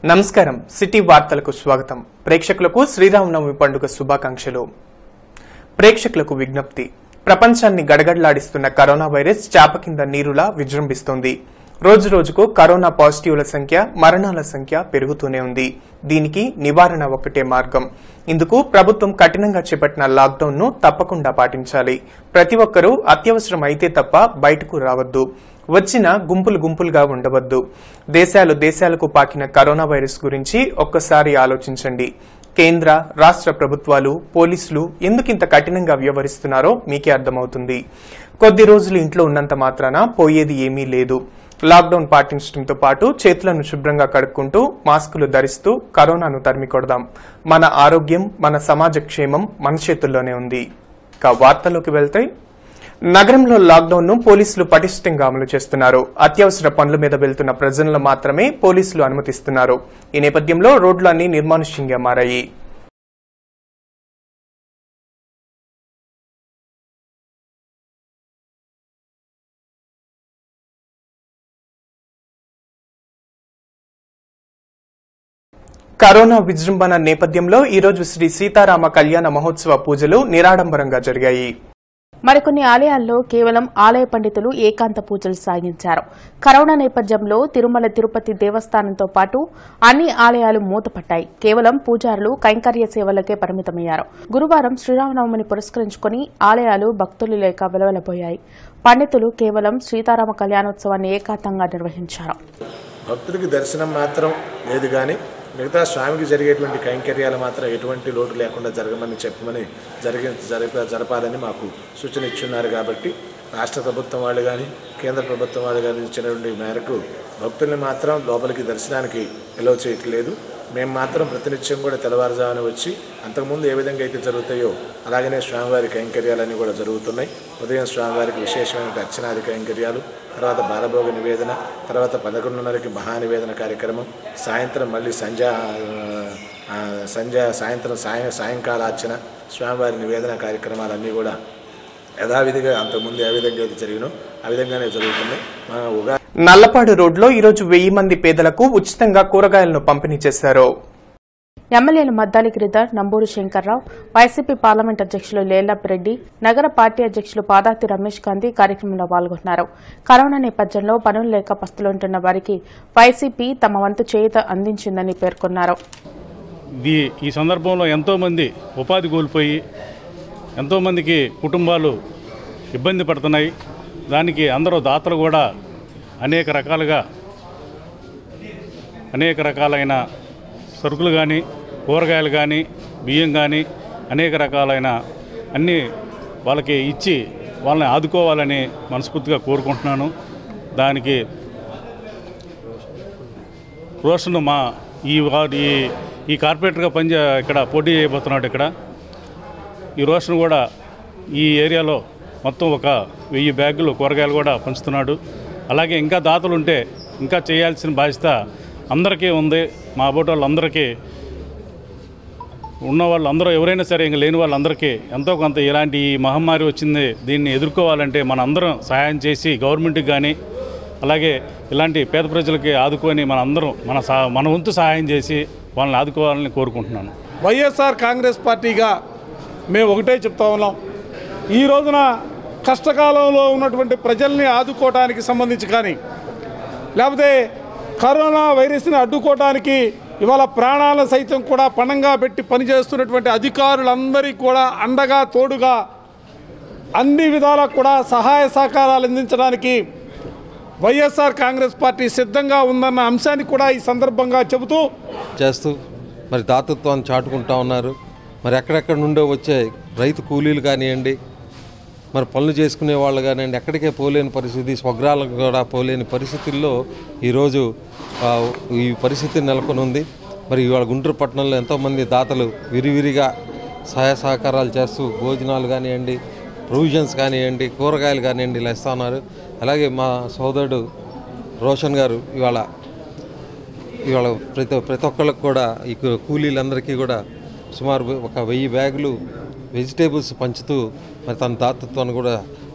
నమస్కారం సిటీ వార్తలకు స్వాగతం ప్రేక్షకులకు శ్రీరామనవమి పండుగ శుభాకాంక్షలు ప్రేక్షకులకు విజ్ఞప్తి ప్రపంచాన్ని గడగడలాడిస్తున్న కరోనా వైరస్ చాప కింద నీరులా విజృంభిస్తోంది రోజు రోజుకు కరోనా పాజిటివ్ల సంఖ్య మరణాల సంఖ్య పెరుగుతూనే ఉంది దీనికి నివారణ ఒక్కటే మార్గం ఇందుకు ప్రభుత్వం కఠినంగా చేపట్టిన లాక్డౌన్ ను తప్పకుండా పాటించాలి ప్రతి ఒక్కరూ అత్యవసరం అయితే తప్ప బయటకు రావద్దు వచ్చిన గుంపులు గుంపులుగా ఉండవద్దు దేశాలు దేశాలకు పాకిన కరోనా వైరస్ గురించి ఒక్కసారి ఆలోచించండి కేంద్ర రాష్ట్ర ప్రభుత్వాలు పోలీసులు ఎందుకింత కఠినంగా వ్యవహరిస్తున్నారో మీకే అర్థమవుతుంది కొద్ది రోజులు ఇంట్లో ఉన్నంత మాత్రాన పోయేది ఏమీ లేదు లాక్డౌన్ పాటించడంతో పాటు చేతులను శుభ్రంగా కడుక్కుంటూ మాస్కులు ధరిస్తూ కరోనాను తరిమి కొడదాం మన ఆరోగ్యం మన సమాజ క్షేమం మన చేతుల్లోనే ఉంది ఇక వార్తల్లోకి వెళ్తే నగరంలో లాక్డౌన్ ను పోలీసులు పటిష్టంగా అమలు చేస్తున్నారు అత్యవసర పనుల మీద వెళ్తున్న ప్రజలను మాత్రమే పోలీసులు అనుమతిస్తున్నారు ఈ నేపథ్యంలో రోడ్లన్నీ నిర్మానుష్యంగా మారాయి కరోనా విజృంభణ నేపథ్యంలో ఈరోజు శ్రీ సీతారామ కళ్యాణ మహోత్సవ పూజలు నిరాడంబరంగా జరిగాయి మరికొన్ని ఆలయాల్లో కేవలం ఆలయ పండితులు ఏకాంత పూజలు సాగించారు కరోనా నేపథ్యంలో తిరుమల తిరుపతి దేవస్థానంతో పాటు అన్ని ఆలయాలు మూతపట్టాయి కేవలం పూజారులు కైంకర్య సేవలకే పరిమితమయ్యారు గురువారం శ్రీరామనవమిని పురస్కరించుకుని ఆలయాలు భక్తులు లేక వెలవెలబోయాయి పండితులు కేవలం సీతారామ కళ్యాణోత్సవాన్ని ఏకాంతంగా నిర్వహించారు భక్తుడికి దర్శనం మాత్రం లేదు కానీ మిగతా స్వామికి జరిగేటువంటి కైంకర్యాలు మాత్రం ఎటువంటి లోటు లేకుండా జరగమని చెప్పమని జరిగి జరప జరపాలని మాకు సూచన ఇచ్చున్నారు కాబట్టి రాష్ట్ర ప్రభుత్వం వాళ్ళు కానీ కేంద్ర ప్రభుత్వం వాళ్ళు కానీ ఇచ్చినటువంటి మేరకు భక్తుల్ని మాత్రం లోపలికి దర్శనానికి ఎలో చేయట్లేదు మేము మాత్రం ప్రతినిత్యం కూడా తెల్లవారుజామున వచ్చి అంతకుముందు ఏ విధంగా అయితే జరుగుతాయో అలాగనే స్వామివారి కైంకర్యాలన్నీ కూడా జరుగుతున్నాయి ఉదయం స్వామివారికి విశేషమైన అర్చనాది కైంకర్యాలు తర్వాత బాలభోగ నివేదన తర్వాత పదకొండున్నరకి మహానివేదన కార్యక్రమం సాయంత్రం మళ్ళీ సంధ్యా ఆ, సంధ్య సాయంత్రం సాయం సాయంకాల అర్చన స్వామివారి నివేదన కార్యక్రమాలన్నీ కూడా యథావిధిగా అంతకుముందు ఏ విధంగా అయితే జరిగినో ఆ విధంగానే జరుగుతున్నాయి మన ఉగా నల్లపాడు రోడ్లో ఈరోజు వెయ్యి మంది పేదలకు ఉచితంగా కూరగాయలను పంపిణీ చేశారు ఎమ్మెల్యేలు మద్దాలి గిరిధర్ నంబూరు శంకర్రావు వైసీపీ పార్లమెంట్ అధ్యక్షులు లేలప్పిరెడ్డి నగర పార్టీ అధ్యక్షులు పాదాతి రమేష్ గాంధీ కార్యక్రమంలో పాల్గొన్నారు కరోనా నేపథ్యంలో పనులు లేక పస్తులుంటున్న వారికి వైసీపీ తమ వంతు చేయుత అందించిందని పేర్కొన్నారు ఇది ఈ సందర్భంలో ఎంతోమంది ఉపాధి కోల్పోయి ఎంతోమందికి కుటుంబాలు ఇబ్బంది పడుతున్నాయి దానికి అందరూ దాతలు కూడా అనేక రకాలుగా అనేక రకాలైన సరుకులు కానీ కూరగాయలు కానీ బియ్యం కానీ అనేక రకాలైన అన్నీ వాళ్ళకి ఇచ్చి వాళ్ళని ఆదుకోవాలని మనస్ఫూర్తిగా కోరుకుంటున్నాను దానికి రోషన్ మా ఈ వా- ఈ ఈ కార్పొరేటర్గా పనిచే ఇక్కడ పోటీ చేయబోతున్నాడు ఇక్కడ ఈ రోషన్ కూడా ఈ ఏరియాలో మొత్తం ఒక వెయ్యి బ్యాగులు కూరగాయలు కూడా పంచుతున్నాడు అలాగే ఇంకా దాతలు ఉంటే ఇంకా చేయాల్సిన బాధ్యత అందరికీ ఉంది మా బోటి వాళ్ళందరికీ ఉన్న వాళ్ళందరూ ఎవరైనా సరే ఇంకా లేని వాళ్ళందరికీ ఎంతో కొంత ఇలాంటి ఈ మహమ్మారి వచ్చింది దీన్ని ఎదుర్కోవాలంటే మన అందరం సహాయం చేసి గవర్నమెంట్కి కానీ అలాగే ఇలాంటి పేద ప్రజలకి ఆదుకొని మన అందరం మన సహ మన వంతు సహాయం చేసి వాళ్ళని ఆదుకోవాలని కోరుకుంటున్నాను వైఎస్ఆర్ కాంగ్రెస్ పార్టీగా మేము ఒకటే చెప్తా ఉన్నాం ఈ రోజున కష్టకాలంలో ఉన్నటువంటి ప్రజల్ని ఆదుకోవడానికి సంబంధించి కానీ లేకపోతే కరోనా వైరస్ని అడ్డుకోవడానికి ఇవాళ ప్రాణాలను సైతం కూడా పణంగా పెట్టి పనిచేస్తున్నటువంటి అధికారులందరికీ కూడా అండగా తోడుగా అన్ని విధాలా కూడా సహాయ సహకారాలు అందించడానికి వైఎస్ఆర్ కాంగ్రెస్ పార్టీ సిద్ధంగా ఉందన్న అంశాన్ని కూడా ఈ సందర్భంగా చెబుతూ చేస్తూ మరి దాతృత్వాన్ని చాటుకుంటా ఉన్నారు మరి ఎక్కడెక్కడ నుండో వచ్చే రైతు కూలీలు కానివ్వండి మరి పనులు చేసుకునే వాళ్ళు కానివ్వండి ఎక్కడికే పోలేని పరిస్థితి స్వగ్రాలకు కూడా పోలేని పరిస్థితుల్లో ఈరోజు ఆ, ఈ పరిస్థితి నెలకొని ఉంది మరి ఇవాళ గుంటూరు పట్టణంలో ఎంతోమంది దాతలు విరివిరిగా సహాయ సహకారాలు చేస్తూ భోజనాలు కానివ్వండి ప్రొవిజన్స్ కానివ్వండి కూరగాయలు కానివ్వండి ఇలా ఇస్తా ఉన్నారు అలాగే మా సోదరుడు రోషన్ గారు ఇవాళ ఇవాళ ప్రతి ప్రతి ఒక్కళ్ళకి కూడా ఈ కూ- కూలీలందరికీ కూడా సుమారు ఒక వెయ్యి బ్యాగులు వెజిటేబుల్స్ పంచుతూ మరి తన దాతృత్వాన్ని కూడా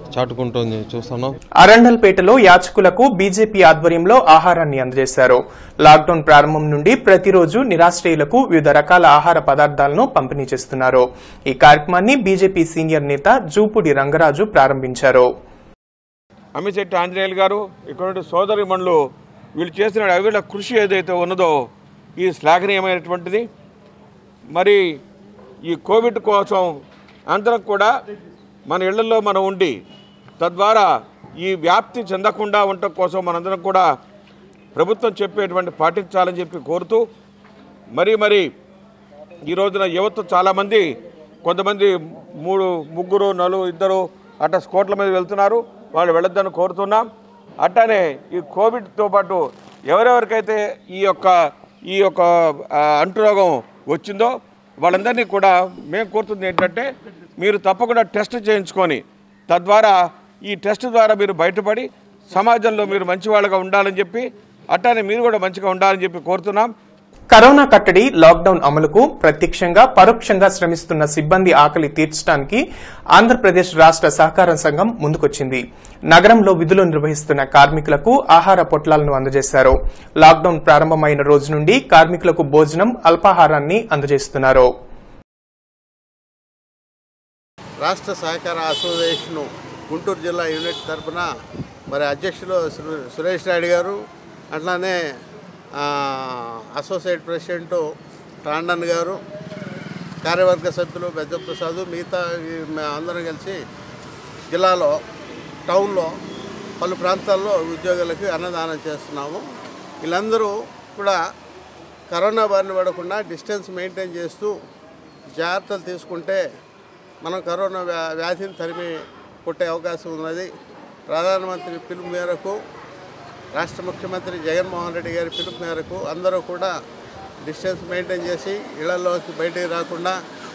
చాటుకుంటాం చూస్తున్నాం అరండల్పేటలో యాచకులకు బీజేపీ ఆధ్వర్యంలో ఆహారాన్ని అందజేశారు లాక్డౌన్ ప్రారంభం నుండి ప్రతిరోజు నిరాశ్రయులకు వివిధ రకాల ఆహార పదార్థాలను పంపిణీ చేస్తున్నారు ఈ కార్యక్రమాన్ని బీజేపీ సీనియర్ నేత జూపుడి రంగరాజు ప్రారంభించారు అమ్మిశెట్టి ఆంజనేయులు గారు ఇక్కడ సోదరి మనులు వీళ్ళు చేసిన అవిడ కృషి ఏదైతే ఉన్నదో ఈ శ్లాఘనీయమైనటువంటిది మరి ఈ కోవిడ్ కోసం అందరం కూడా మన ఇళ్లలో మనం ఉండి తద్వారా ఈ వ్యాప్తి చెందకుండా ఉండటం కోసం మనందరం కూడా ప్రభుత్వం చెప్పేటువంటి పాటించాలని చెప్పి కోరుతూ మరి మరి ఈ రోజున యువత చాలామంది కొంతమంది మూడు ముగ్గురు నలుగురు ఇద్దరు అట్లా స్కోట్ల మీద వెళ్తున్నారు వాళ్ళు వెళ్ళొద్దని కోరుతున్నాం అట్లానే ఈ కోవిడ్తో పాటు ఎవరెవరికైతే ఈ యొక్క ఈ యొక్క ఆ, అంటురోగం వచ్చిందో వాళ్ళందరినీ కూడా మేము కోరుతుంది ఏంటంటే మీరు తప్పకుండా టెస్ట్ చేయించుకొని తద్వారా ఈ టెస్ట్ ద్వారా మీరు బయటపడి సమాజంలో మీరు మంచి వాళ్ళగా ఉండాలని చెప్పి అట్లానే మీరు కూడా మంచిగా ఉండాలని చెప్పి కోరుతున్నాం కరోనా కట్టడి లాక్డౌన్ అమలుకు ప్రత్యక్షంగా పరోక్షంగా శ్రమిస్తున్న సిబ్బంది ఆకలి తీర్చడానికి ఆంధ్రప్రదేశ్ రాష్ట్ర సహకార సంఘం ముందుకొచ్చింది నగరంలో విధులు నిర్వహిస్తున్న కార్మికులకు ఆహార పొట్లాలను అందజేశారు లాక్డౌన్ ప్రారంభమైన రోజు నుండి కార్మికులకు భోజనం అల్పాహారాన్ని అందజేస్తున్నారు రాష్ట్ర సహకార అసోసియేషన్ గుంటూరు జిల్లా యూనిట్ తరపున మరి అధ్యక్షులు సు- సురేష్ నాయుడు గారు అట్లానే ఆ, అసోసియేట్ ప్రెసిడెంట్ టాండన్ గారు కార్యవర్గ సభ్యులు బెజ్జప్రసాద్ మిగతా ఈ మే- అందరం కలిసి జిల్లాలో టౌన్లో పలు ప్రాంతాల్లో ఉద్యోగులకు అన్నదానం చేస్తున్నాము వీళ్ళందరూ కూడా కరోనా బారిన పడకుండా డిస్టెన్స్ మెయింటైన్ చేస్తూ జాగ్రత్తలు తీసుకుంటే మనం కరోనా వ్యా వ్యాధిని తరిమి కొట్టే అవకాశం ఉన్నది ప్రధానమంత్రి పిలుపు మేరకు రాష్ట్ర ముఖ్యమంత్రి జగన్మోహన్ రెడ్డి గారి పిలుపు మేరకు అందరూ కూడా డిస్టెన్స్ మెయింటైన్ చేసి ఇళ్లలోకి బయటికి రాకుండా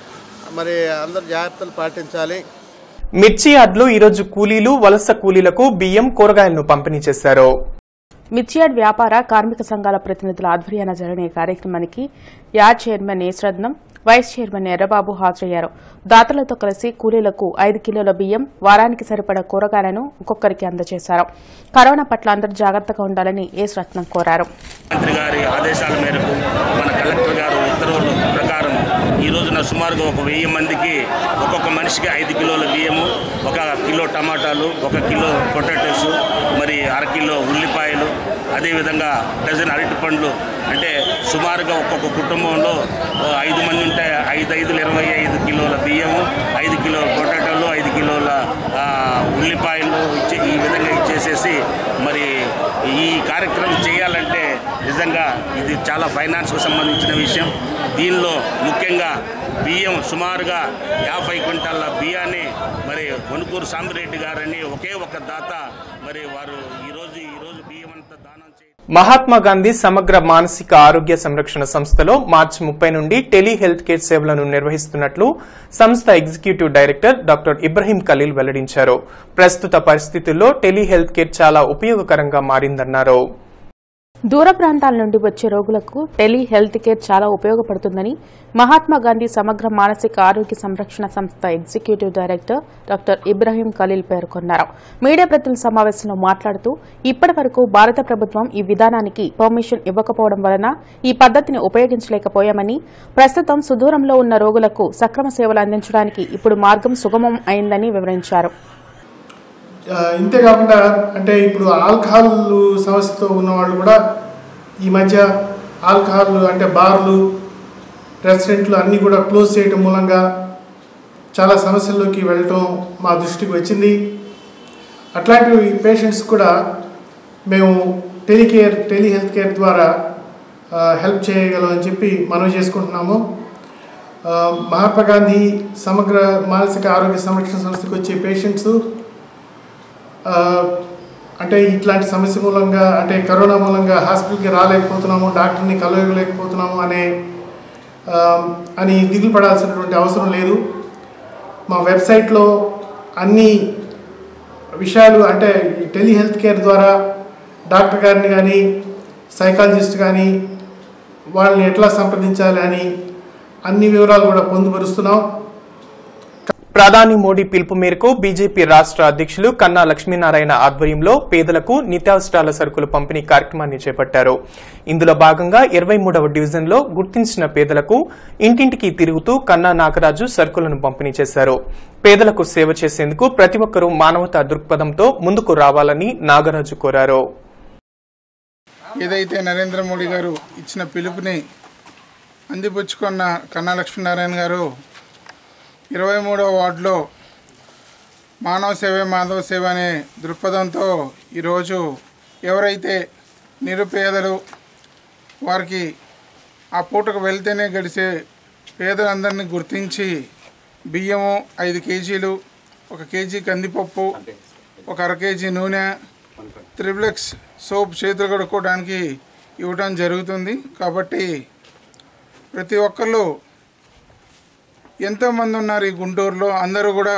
మరి అందరు జాగ్రత్తలు పాటించాలి మిర్చి యార్డ్లో ఈరోజు కూలీలు వలస కూలీలకు బియ్యం కూరగాయలను పంపిణీ చేశారు మిర్చియాడ్ వ్యాపార కార్మిక సంఘాల ప్రతినిధుల ఆధ్వర్యాన జరిగిన ఈ కార్యక్రమానికి yard chairman Esratnam vice chairman Errababu హాజరయ్యారు దాతలతో కలిసి కూలీలకు ఐదు కిలోల బియ్యం వారానికి సరిపడా కూరగాయలను ఒక్కొక్కరికి అందజేశారు కరోనా పట్ల అందరూ జాగ్రత్తగా ఉండాలని ఈశ్రత్నం కోరారు మంత్రి గారి ఆదేశాల మేరకు మన కలెక్టర్ గారు ఉత్తర్వుల ప్రకారం ఈ రోజున సుమారుగా ఒక వెయ్యి మందికి ఒక్కొక్క మనిషికి ఐదు కిలోల బియ్యము ఒక కిలో టమాటాలు ఒక కిలో పొటాటోస్ మరి అర కిలో ఉల్లిపాయలు అదేవిధంగా డజన్ అరటి పండ్లు అంటే సుమారుగా ఒక్కొక్క కుటుంబంలో ఓ ఐదు మంది ఉంటే ఐదు ఐదులు ఇరవై ఐదు కిలోల బియ్యము ఐదు కిలో పొటాటోలు ఐదు కిలోల ఆ, ఉల్లిపాయలు ఇచ్చే ఈ విధంగా ఇచ్చేసేసి మరి ఈ కార్యక్రమం చేయాలంటే నిజంగా ఇది చాలా ఫైనాన్స్కు సంబంధించిన విషయం దీనిలో ముఖ్యంగా బియ్యం సుమారుగా యాభై క్వింటాల బియ్యాన్ని మరి వణుకూరు సాంబిరెడ్డి గారని ఒకే ఒక దాత మరి వారు ఈరోజు ఈరోజు బియ్యం అంతా దానం చేయ మహాత్మా గాంధీ సమగ్ర మానసిక ఆరోగ్య సంరక్షణ సంస్థలో మార్చి ముప్పై నుండి టెలి హెల్త్ కేర్ సేవలను నిర్వహిస్తున్నట్లు సంస్థ executive director doctor Ibrahim Khalil వెల్లడించారు ప్రస్తుత పరిస్థితుల్లో టెలి హెల్త్ కేర్ చాలా ఉపయోగకరంగా మారిందన్నారు దూర ప్రాంతాల నుండి వచ్చే రోగులకు టెలి హెల్త్ కేర్ చాలా ఉపయోగపడుతుందని మహాత్మా గాంధీ సమగ్ర మానసిక ఆరోగ్య సంరక్షణ సంస్థ executive director doctor Ibrahim Khalil పేర్కొన్నారు మీడియా ప్రతినిధుల సమావేశంలో మాట్లాడుతూ ఇప్పటి వరకు భారత ప్రభుత్వం ఈ విధానానికి పర్మిషన్ ఇవ్వకపోవడం వలన ఈ పద్దతిని ఉపయోగించలేకపోయామని ప్రస్తుతం సుదూరంలో ఉన్న రోగులకు సక్రమ సేవలు అందించడానికి ఇప్పుడు మార్గం సుగమం అయిందని వివరించారు ఆ, ఇంతే కాకుండా అంటే ఇప్పుడు ఆల్కహాల్ సమస్యతో ఉన్నవాళ్ళు కూడా ఈ మధ్య ఆల్కహాల్ అంటే బార్లు రెస్టారెంట్లు అన్నీ కూడా క్లోజ్ చేయడం మూలంగా చాలా సమస్యల్లోకి వెళ్ళటం మా దృష్టికి వచ్చింది అట్లాంటి పేషెంట్స్ కూడా మేము టెలికేర్ టెలి హెల్త్ కేర్ ద్వారా ఆ, హెల్ప్ చేయగలం అని చెప్పి మనవి చేసుకుంటున్నాము ఆ, మహాత్మా గాంధీ సమగ్ర మానసిక ఆరోగ్య సంరక్షణ సంస్థకు వచ్చే పేషెంట్స్ ఆ, అంటే ఇట్లాంటి సమస్య మూలంగా అంటే కరోనా మూలంగా హాస్పిటల్కి రాలేకపోతున్నాము డాక్టర్ని కలవలేకపోతున్నాము అనే ఆ, అని దిగులు పడాల్సినటువంటి అవసరం లేదు మా వెబ్సైట్లో అన్ని విషయాలు అంటే ఈ టెలి హెల్త్ కేర్ ద్వారా డాక్టర్ గారిని కానీ సైకాలజిస్ట్ కానీ వాళ్ళని ఎట్లా సంప్రదించాలి అని అన్ని వివరాలు కూడా పొందుపరుస్తున్నాం ప్రధాని మోడీ పిలుపు మేరకు బీజేపీ రాష్ట్ర అధ్యక్షులు కన్నా లక్ష్మీనారాయణ ఆధ్వర్యంలో పేదలకు నిత్యావసరాల సరుకులు పంపిణీ కార్యక్రమాన్ని చేపట్టారు ఇందులో భాగంగా ఇరవై మూడవ డివిజన్లో గుర్తించిన పేదలకు ఇంటింటికి తిరుగుతూ కన్నా నాగరాజు సరుకులను పంపిణీ చేశారు పేదలకు సేవ చేసేందుకు ప్రతి ఒక్కరూ మానవతా దృక్పథంతో ముందుకు రావాలని నాగరాజు కోరారు ఏదైతే నరేంద్ర మోడీ గారు ఇచ్చిన పిలుపుని అందిపుచ్చుకున్న కన్నా లక్ష్మీనారాయణ గారు ఇరవై మూడవ వార్డులో మానవ సేవే మాధవ సేవ అనే దృక్పథంతో ఈరోజు ఎవరైతే నిరుపేదలు వారికి ఆ పూటకు వెళ్తేనే గడిచే పేదలందరినీ గుర్తించి బియ్యము ఐదు కేజీలు ఒక కేజీ కందిపప్పు ఒక అర కేజీ నూనె త్రిప్లెక్స్ సోప్ చేతులు కడుక్కోవడానికి ఇవ్వడం జరుగుతుంది కాబట్టి ప్రతి ఒక్కళ్ళు ఎంతోమంది ఉన్నారు ఈ గుంటూరులో అందరూ కూడా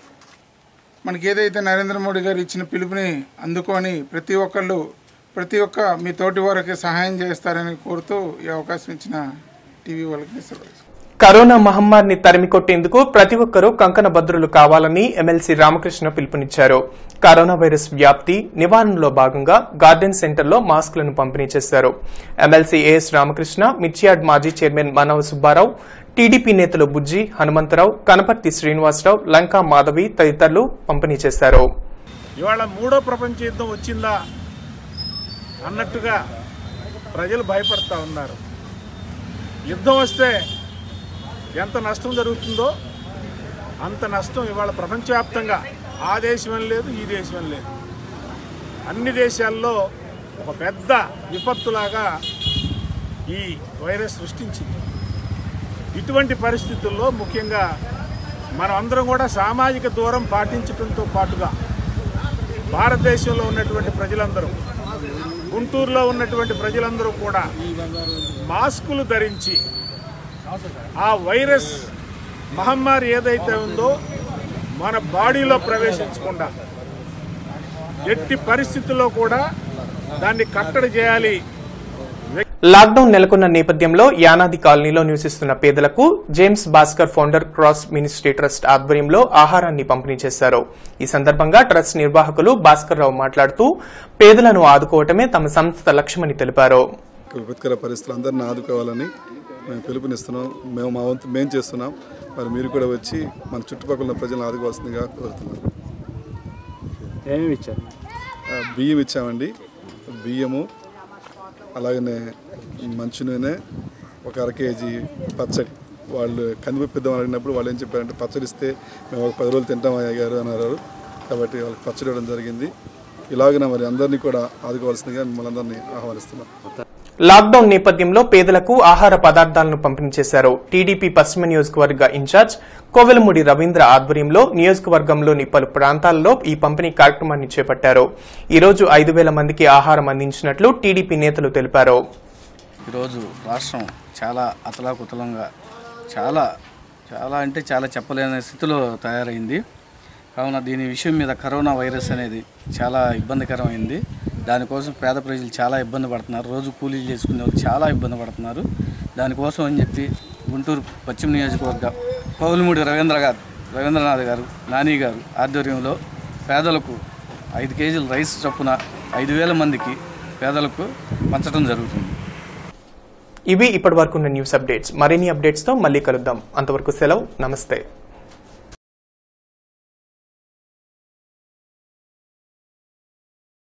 మనకి ఏదైతే నరేంద్ర మోడీ గారు ఇచ్చిన పిలుపుని అందుకొని ప్రతి ఒక్కళ్ళు ప్రతి ఒక్క మీ తోటి వారికి సహాయం చేస్తారని కోరుతూ ఈ అవకాశం ఇచ్చిన టీవీ వాళ్ళకి సెలవు కరోనా మహమ్మారిని తరిమి కొట్టేందుకు ప్రతి ఒక్కరూ కంకణ భద్రులు కావాలని ఎమ్మెల్సీ రామకృష్ణ పిలుపునిచ్చారు కరోనా వైరస్ వ్యాప్తి నివారణలో భాగంగా గార్డెన్ సెంటర్లో మాస్కులను పంపిణీ చేశారు ఎమ్మెల్సీ ఏఎస్ రామకృష్ణ మిర్చియాడ్ మాజీ చైర్మన్ మనవ సుబ్బారావు టీడీపీ నేతలు బుజ్జి హనుమంతరావు కనపర్తి శ్రీనివాసరావు లంకా మాధవి తదితరులు పంపిణీ చేశారు ఇవాళ మూడో ప్రపంచ యుద్ధం వచ్చిందా అన్నట్టుగా ప్రజలు భయపడతా ఉన్నారు యుద్ధం వస్తే ఎంత నష్టం జరుగుతుందో అంత నష్టం ఇవాళ ప్రపంచవ్యాప్తంగా ఆ దేశం అని లేదు ఈ దేశం అని లేదు అన్ని దేశాల్లో ఒక పెద్ద విపత్తులాగా ఈ వైరస్ సృష్టించింది ఇటువంటి పరిస్థితుల్లో ముఖ్యంగా మనం అందరం కూడా సామాజిక దూరం పాటించడంతో పాటుగా భారతదేశంలో ఉన్నటువంటి ప్రజలందరూ గుంటూరులో ఉన్నటువంటి ప్రజలందరూ కూడా మాస్కులు ధరించి ఆ వైరస్ మహమ్మారి ఏదైతే ఉందో మన బాడీలో ప్రవేశించకుండా ఎట్టి పరిస్థితుల్లో కూడా దాన్ని కట్టడి చేయాలి లాక్డౌన్ నెలకొన్న నేపథ్యంలో యానాది కాలనీలో నివసిస్తున్న పేదలకు James Bhaskar founder cross ministry trust ఆధ్వర్యంలో ఆహారాన్ని పంపిణీ చేశారు ఈ సందర్భంగా ట్రస్ట్ నిర్వాహకులు భాస్కర్ రావు మాట్లాడుతూ పేదలను ఆదుకోవటమే తమ సంస్థ లక్ష్యమని తెలిపారు విపత్కర పరిస్థితులు అందరిని ఆదుకోవాలని మేము పిలుపునిస్తున్నాం మేము మా వంతు మేము చేస్తున్నాం మరి మీరు కూడా వచ్చి మన చుట్టుపక్కల ఉన్న ప్రజలను ఆదుకోవాల్సిందిగా కోరుతున్నాం ఏమేమి ఇచ్చారు ఆ, బియ్యం ఇచ్చామండి బియ్యము అలాగనే మంచి నూనె ఒక అర కేజీ పచ్చడి వాళ్ళు కందిపప్పు ఇద్దాం అడిగినప్పుడు వాళ్ళు ఏం చెప్పారంటే పచ్చడి ఇస్తే మేము ఒక పది రోజులు తింటాం అయ్యారు అన్నారు కాబట్టి వాళ్ళకి పచ్చడి ఇవ్వడం జరిగింది ఇలాగన మరి అందరినీ కూడా ఆదుకోవాల్సిందిగా మిమ్మల్ని అందరినీ ఆహ్వానిస్తున్నాం లాక్డౌన్ నేపథ్యంలో పేదలకు ఆహార పదార్థాలను పంపిణీ చేశారు టీడీపీ పశ్చిమ నియోజకవర్గ ఇన్ఛార్జ్ కోవెలమూడి రవీంద్ర ఆధ్వర్యంలో నియోజకవర్గంలోని పలు ప్రాంతాల్లో ఈ పంపిణీ కార్యక్రమాన్ని చేపట్టారు ఈ రోజు ఐదు వేల మందికి ఆహారం అందించినట్లు టీడీపీ నేతలు తెలిపారు ఈరోజు రాష్ట్రం చాలా అతలాకుతలంగా చాలా చాలా అంటే చాలా చెప్పలేని స్థితిలో తయారైంది కావున దీని విషయం మీద కరోనా వైరస్ అనేది చాలా ఇబ్బందికరమైంది దానికోసం పేద ప్రజలు చాలా ఇబ్బంది పడుతున్నారు రోజు కూలీలు చేసుకునే వాళ్ళు చాలా ఇబ్బంది పడుతున్నారు దానికోసం అని చెప్పి గుంటూరు పశ్చిమ నియోజకవర్గ పౌలమూడి రవీంద్ర గారు రవీంద్రనాథ్ గారు నాని గారు ఆధ్వర్యంలో పేదలకు ఐదు కేజీల రైస్ చొప్పున ఐదు వేల మందికి పేదలకు పంచడం జరుగుతుంది ఇవి ఇప్పటి వరకున్న న్యూస్ అప్డేట్స్ మరిన్ని అప్డేట్స్ తో మళ్ళీ కలుద్దాం అంతవరకు సెలవు నమస్తే